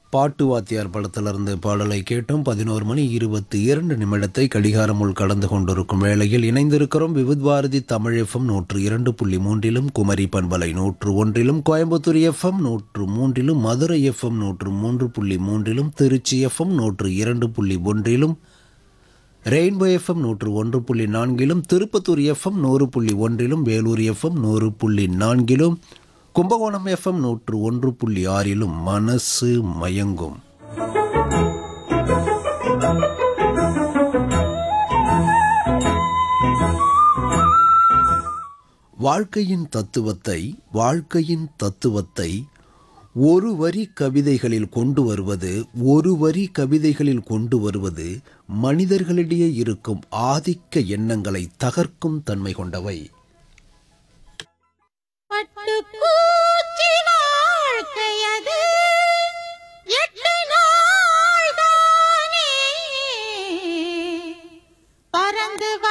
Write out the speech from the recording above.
பாட்டு வாத்தியார் படத்திலிருந்து பாடலை கேட்டோம் பதினோரு மணி இருபத்தி இரண்டு நிமிடத்தை கடிகாரமுள் கடந்து கொண்டிருக்கும் வேளையில் இணைந்திருக்கிறோம் விவித் பாரதி தமிழ் எஃப்எம் நூற்று இரண்டு புள்ளி மூன்றிலும் குமரி பண்பலை நூற்று ஒன்றிலும் கோயம்புத்தூர் எஃப்எம் நூற்று மூன்றிலும் மதுரை எஃப்எம் நூற்று மூன்று புள்ளி மூன்றிலும் திருச்சி எஃப்எம் நூற்று இரண்டு புள்ளி ஒன்றிலும் ரெயின்போ எஃப்எம் நூற்று ஒன்று புள்ளி நான்கிலும் திருப்பத்தூர் எஃப்எம் நூறு புள்ளி ஒன்றிலும் வேலூர் எஃப்எம் நூறு புள்ளி நான்கிலும் கும்பகோணம் எஃப்எம் நூற்று ஒன்று புள்ளி ஆறிலும் மனசு மயங்கும் வாழ்க்கையின் தத்துவத்தை வாழ்க்கையின் தத்துவத்தை ஒரு வரி கவிதைகளில் கொண்டு வருவது ஒரு வரி கவிதைகளில் கொண்டு வருவது மனிதர்களிடையே இருக்கும் ஆதிக்க எண்ணங்களை தகர்க்கும் தன்மை கொண்டவை பட்டுப்பூச்சி வாழ்க்கையது எட்டு நாள்தானே பறந்து